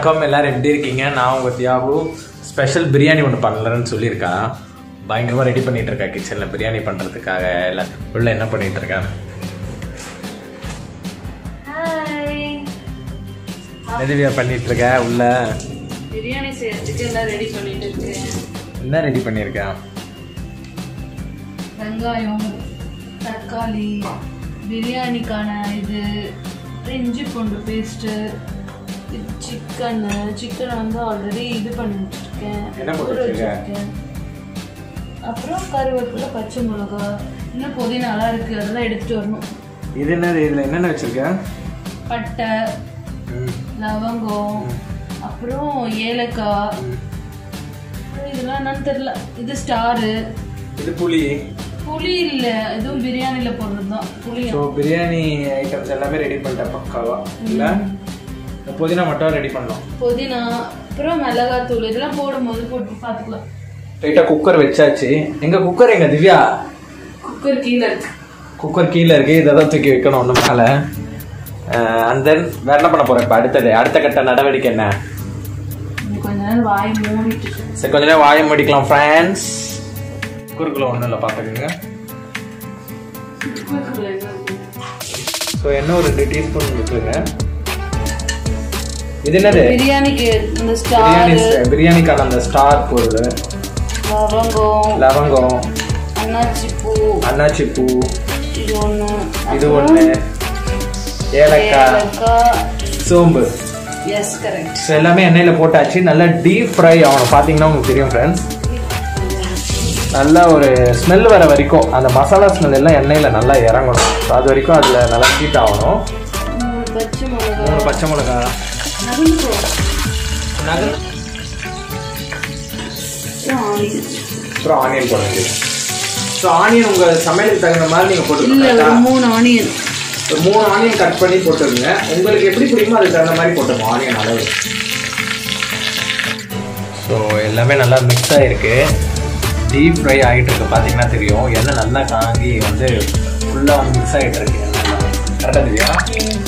வணக்கம் எல்லாரும் எப்படி இருக்கீங்க நான் உங்க தியாகு ஸ்பெஷல் பிரியாணி ஒன்று பண்ணலன்னு சொல்லியிருக்கான் பயங்கரமாக ரெடி பண்ணிட்டு இருக்கா கிச்சனில் பிரியாணி பண்ணுறதுக்காக எல்லாம் உள்ள என்ன பண்ணிட்டு இருக்கான் ஹாய் எதுவியா பண்ணிட்டு இருக்க உள்ள பிரியாணி செய்யறதுக்கு எல்லாம் ரெடி பண்ணிட்டு இருக்கேன் என்ன ரெடி பண்ணியிருக்கான் வெங்காயம் தக்காளி பிரியாணிக்கான இது இஞ்சி பூண்டு பேஸ்ட்டு சிக்கனு சிக்கனை வந்து ஆல்ரெடி இது பண்ணி வச்சிருக்கேன் என்ன போட்டு ஊற வச்சிருக்க? வச்சிருக்கேன் அப்புறம் கருவேப்பிலை பச்சை மிளகா இன்னும் புதினாலாம் இருக்கு அதெல்லாம் எடுத்துட்டு வரணும் இது என்னது இதில் என்னென்ன வச்சிருக்க பட்டை லவங்கம் அப்புறம் ஏலக்காய் அப்புறம் இதெல்லாம் என்னன்னு தெரியல இது ஸ்டாரு இது புளி புளி இல்ல இதுவும் பிரியாணில போடுறது தான் புளி ஸோ பிரியாணி ஐட்டம்ஸ் எல்லாமே ரெடி பண்ணிட்டேன் பக்காவா இல்லை புதினா மட்டும் ரெடி பண்ணலாம் புதினா அப்புறம் மிளகாத்தூள் இதெல்லாம் போடும்போது போட்டு பார்த்துக்கலாம் ரைட்டாக குக்கர் வச்சாச்சு எங்க குக்கர் எங்க திவ்யா குக்கர் கீழே இருக்கு குக்கர் கீழே இருக்கு இதை தான் தூக்கி வைக்கணும் ஒன்று மேலே அண்ட் தென் வேற என்ன பண்ண போறேன் இப்போ அடுத்தது அடுத்த கட்ட நடவடிக்கை என்ன இன்னும் கொஞ்ச நேரம் வாய் மூடிட்டு இருக்கு. சரி கொஞ்ச நேரம் வாயம் முடிக்கலாம் ஃப்ரெண்ட்ஸ் குறுக்குள்ள ஒன்றும் இல்லை பார்த்துக்கோங்க குக்கருக்குள்ள என்ன இருக்கு? ஸோ என்ன ஒரு ரெண்டு டீஸ்பூன் விட்டுருங்க இது என்னது பிரியாணிக்கு இந்த பிரியாணி ஸ்டார் பிரியாணிக்கான அந்த ஸ்டார் பொருள் லவங்கம் லவங்கம் அன்னாச்சி பூ அன்னாச்சி பூ இது ஒண்ணு இது ஒன்று ஏலக்காய் ஏலக்காய் சோம்பு எஸ் கரெக்ட் ஸோ எல்லாமே எண்ணெயில் போட்டாச்சு நல்லா டீப் ஃப்ரை ஆகணும் பார்த்தீங்கன்னா உங்களுக்கு தெரியும் ஃப்ரெண்ட்ஸ் நல்லா ஒரு ஸ்மெல் வர வரைக்கும் அந்த மசாலா ஸ்மெல் எல்லாம் எண்ணெயில் நல்லா இறங்கணும் ஸோ அது வரைக்கும் அதில் நல்லா ஹீட் ஆகணும் மூணு பச்சை மிளகா மூணு பச்சை மிளகா நகர்ந்து போ நகல் அப்புறம் ஆனியன் அப்புறம் ஆனியன் போட வேண்டியது ஸோ ஆனியன் உங்கள் சமையலுக்கு தகுந்த மாதிரி நீங்கள் இல்ல போட்டுக்கோங்க ஒரு மூணு ஆனியன் ஒரு மூணு ஆனியன் கட் பண்ணி போட்டுருங்க உங்களுக்கு எப்படி பிடிக்குமோ அதுக்கு தகுந்த மாதிரி போட்டுருங்க ஆனியன் அளவு ஸோ எல்லாமே நல்லா மிக்ஸ் ஆகிருக்கு டீப் ஃப்ரை ஆகிட்டு இருக்கு பார்த்தீங்கன்னா தெரியும் எண்ணெய் நல்லா காங்கி வந்து ஃபுல்லாக வந்து மிக்ஸ் ஆகிட்டு இருக்கு கரெக்டாக தெரியும்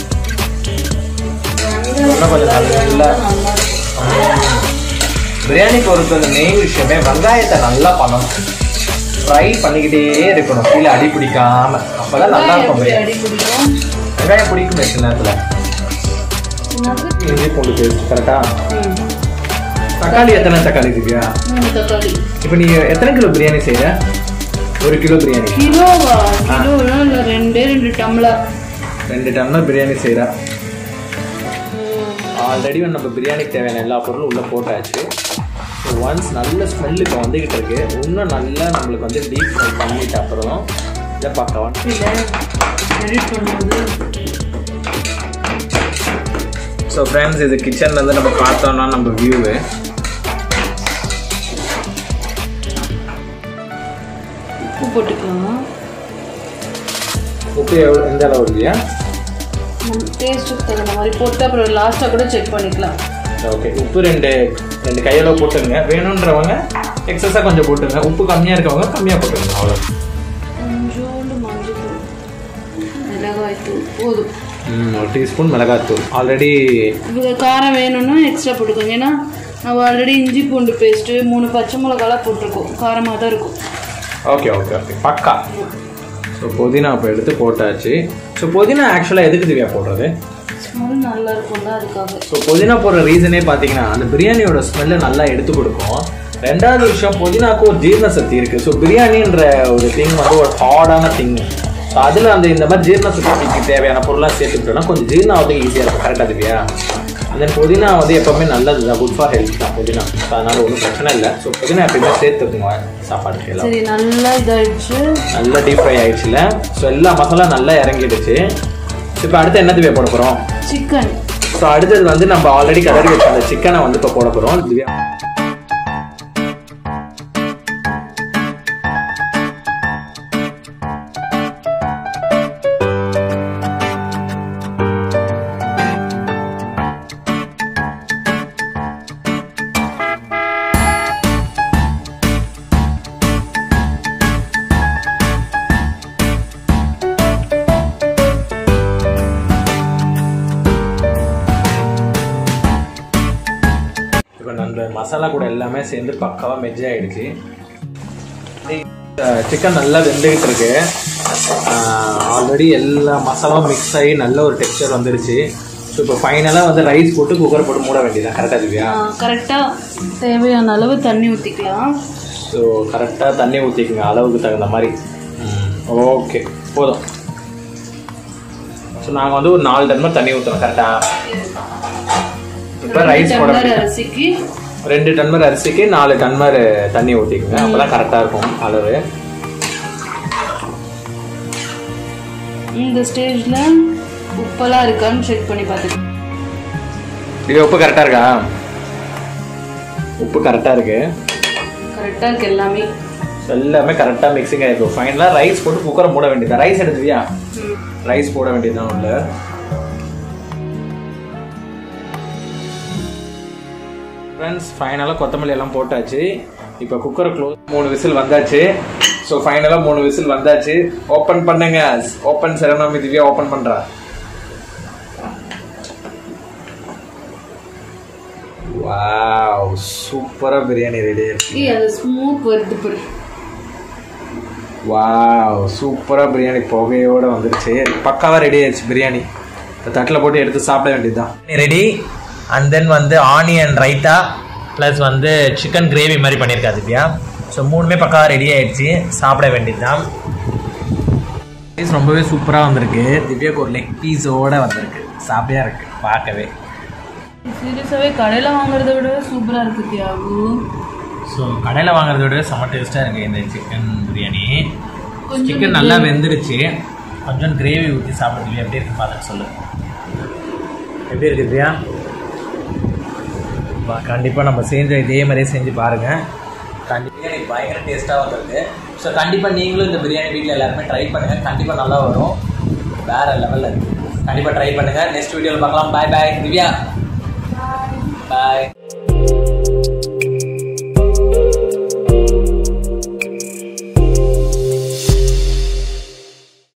இன்னும் கொஞ்சம் நல்லா நல்லா இருக்கும் பிரியாணி பொறுத்த அந்த மெயின் விஷயமே வெங்காயத்தை நல்லா பண்ணணும் ஃப்ரை பண்ணிக்கிட்டே இருக்கணும் கீழே அடி பிடிக்காம அப்பதான் நல்லா இருக்கும் எப்படி பிரியாணி அடி பிடிக்கும் வெங்காயம் பிடிக்கும் சில நேரத்தில் நகர் இஞ்சி பூண்டு பேஸ்ட் கரெக்டா ம். தக்காளி எத்தனை தக்காளி திவ்யா மூணு தக்காளி இப்போ நீ எத்தனை கிலோ பிரியாணி செய்யற ஒரு கிலோ பிரியாணி கிலோவா கிலோலாம் இல்ல ரெண்டே ரெண்டு டம்ளர் ரெண்டு டம்ளர் பிரியாணி செய்யற ஆல்ரெடி நம்ம பிரியாணிக்கு தேவையான எல்லா பொருளும் உள்ளே போட்டாச்சு ஸோ ஒன்ஸ் நல்ல ஸ்மெல் இப்போ வந்துக்கிட்டு இருக்கு இன்னும் நல்லா நம்மளுக்கு வந்து டீப் ஃப்ரை பண்ணிட்டு அப்புறம் இதை பார்க்கலாம் இல்ல எடிட் பண்ணும்போது ஸோ ஃப்ரெண்ட்ஸ் இது கிச்சன்லேருந்து நம்ம பார்த்தோம்னா நம்ம வியூவு உப்பு போட்டுக்கலாம் உப்பு எவ்வளோ எந்த அளவு இல்லையா டேஸ்ட்டுக்கு தகுந்த மாதிரி போட்டு அப்புறம் லாஸ்ட்டாக கூட செக் பண்ணிக்கலாம் ஓகே உப்பு ரெண்டு ரெண்டு கையளவு போட்டுருங்க வேணுன்றவங்க எக்ஸஸாக கொஞ்சம் போட்டுருங்க உப்பு கம்மியாக இருக்கவங்க கம்மியாக போட்டுருங்க அவ்வளோ கொஞ்சோண்டு மஞ்சள் தூள் மிளகாய் தூள் போதும் ஒரு டீஸ்பூன் மிளகாத்தூள் ஆல்ரெடி இவங்க காரம் வேணும்னா எக்ஸ்ட்ரா போட்டுக்கோங்க ஏன்னா நம்ம ஆல்ரெடி இஞ்சி பூண்டு பேஸ்ட்டு மூணு பச்சை மிளகாலாம் போட்டிருக்கோம் காரமாக தான் இருக்கும் ஓகே ஓகே ஓகே பக்கா ஸோ புதினா இப்போ எடுத்து போட்டாச்சு ஸோ புதினா ஆக்சுவலாக எதுக்கு திவ்யா போடுறது ஸ்மெல் நல்லா இருக்கும்ல அதுக்காக ஸோ புதினா போடுற ரீசனே பார்த்தீங்கன்னா அந்த பிரியாணியோட ஸ்மெல்லை நல்லா எடுத்து கொடுக்கும் ரெண்டாவது விஷயம் புதினாக்கு ஒரு ஜீரண சக்தி இருக்குது ஸோ பிரியாணின்ற ஒரு திங் வந்து ஒரு ஹார்டான திங் ஸோ அதில் அந்த இந்த மாதிரி ஜீரண சக்திக்கு தேவையான பொருளாக சேர்த்துக்கிட்டோம்னா கொஞ்சம் ஜீரணம் ஆகுது ஈஸியாக இருக்கும் கரெக்டாக திவ்யா தென் புதினா வந்து எப்போவுமே நல்லது தான் குட் ஃபார் ஹெல்த் தான் புதினா ஸோ அதனால் ஒன்றும் பிரச்சனை இல்லை ஸோ புதினா எப்பயுமே சேர்த்துக்குங்க சாப்பாடுக்கு எல்லாம் சரி நல்லா இதாயிடுச்சு நல்லா டீப் ஃப்ரை ஆயிடுச்சுல ஸோ எல்லா மசாலா நல்லா இறங்கிடுச்சு இப்போ அடுத்து என்ன திவ்யா போட போகிறோம் சிக்கன் ஸோ அடுத்தது வந்து நம்ம ஆல்ரெடி கலரி வச்ச அந்த சிக்கனை வந்து இப்போ போட போகிறோம் திவ்யா மசாலா கூட எல்லாமே சேர்ந்து பக்காவாக மெஜ் ஆயிடுச்சு சிக்கன் நல்லா வெந்துகிட்டு இருக்கு ஆல்ரெடி எல்லா மசாலாவும் மிக்ஸ் ஆகி நல்ல ஒரு டெக்ஸ்சர் வந்துருச்சு ஸோ இப்போ ஃபைனலாக வந்து ரைஸ் போட்டு குக்கர் போட்டு மூட வேண்டியதான் கரெக்டாக திவ்யா கரெக்டாக தேவையான அளவு தண்ணி ஊற்றிக்கலாம் ஸோ கரெக்டாக தண்ணி ஊற்றிக்குங்க அளவுக்கு தகுந்த மாதிரி ஓகே போதும் ஸோ நாங்கள் வந்து ஒரு நாலு டன்மர் தண்ணி ஊற்றுறோம் கரெக்டாக இப்போ ரைஸ் போட டம்ளர் அரிசிக்கு ரெண்டு டன்மர் அரிசிக்கு நாலு டன்மர் தண்ணி ஊற்றிக்குங்க அப்போ தான் கரெக்டாக இருக்கும் அளவு இந்த ஸ்டேஜில் உப்பெல்லாம் இருக்கான்னு செக் பண்ணி பார்த்துக்கலாம் இது உப்பு கரெக்டாக இருக்கா உப்பு கரெக்டாக இருக்கு கரெக்டாக இருக்கு எல்லாமே எல்லாமே கரெக்டாக மிக்சிங் ஆகிருக்கும் ஃபைனலாக ரைஸ் போட்டு குக்கரை மூட வேண்டியது ரைஸ் எடுத்துவியா ரைஸ் போட வேண்டியதுதான் உள்ள ஃப்ரெண்ட்ஸ் ஃபைனலாக கொத்தமல்லி எல்லாம் போட்டாச்சு இப்போ குக்கரை க்ளோஸ் மூணு விசில் வந்தாச்சு ஸோ ஃபைனலாக மூணு விசில் வந்தாச்சு ஓப்பன் பண்ணுங்க ஓப்பன் சரணம் திவ்யா ஓப்பன் பண்ணுறா வாவ் சூப்பராக பிரியாணி ரெடி ஆயிடுச்சு ஏய் அது ஸ்மூத் வருது பாரு வாவ் சூப்பராக பிரியாணி புகையோட வந்துருச்சு பக்காவாக ரெடி ஆயிடுச்சு பிரியாணி இந்த தட்டில் போட்டு எடுத்து சாப்பிட வேண்டியதுதான் ரெடி அண்ட் தென் வந்து ஆனியன் ரைத்தா ப்ளஸ் வந்து சிக்கன் கிரேவி மாதிரி பண்ணியிருக்கா திவ்யா ஸோ மூணுமே பக்காவாக ரெடி ஆயிடுச்சு சாப்பிட வேண்டியதுதான் ரைஸ் ரொம்பவே சூப்பராக வந்திருக்கு திவ்யாக்கு ஒரு லெக் பீஸோட வந்திருக்கு சாப்பிடையா இருக்கு பார்க்கவே சீரியஸாகவே கடையில் வாங்குறத விட சூப்பராக இருக்கு தியாகு ஸோ கடையில் வாங்குறத விட செம்ம டேஸ்ட்டாக இருக்குது இந்த சிக்கன் பிரியாணி கொஞ்சம் சிக்கன் நல்லா வெந்துருச்சு கொஞ்சம் கிரேவி ஊற்றி சாப்பிடுறது எப்படி இருக்கு பார்த்துட்டு சொல்லு எப்படி இருக்கு திவ்யா கண்டிப்பாக நம்ம செஞ்ச இதே மாதிரியே செஞ்சு பாருங்கள் கண்டிப்பாக எனக்கு பயங்கர டேஸ்ட்டாக வந்திருக்கு ஸோ கண்டிப்பாக நீங்களும் இந்த பிரியாணி வீட்டில் எல்லாருமே ட்ரை பண்ணுங்கள் கண்டிப்பாக நல்லா வரும் வேறு லெவலில் இருக்குது கண்டிப்பாக ட்ரை பண்ணுங்கள் நெக்ஸ்ட் வீடியோவில் பார்க்கலாம் பாய் பாய் திவ்யா பாய்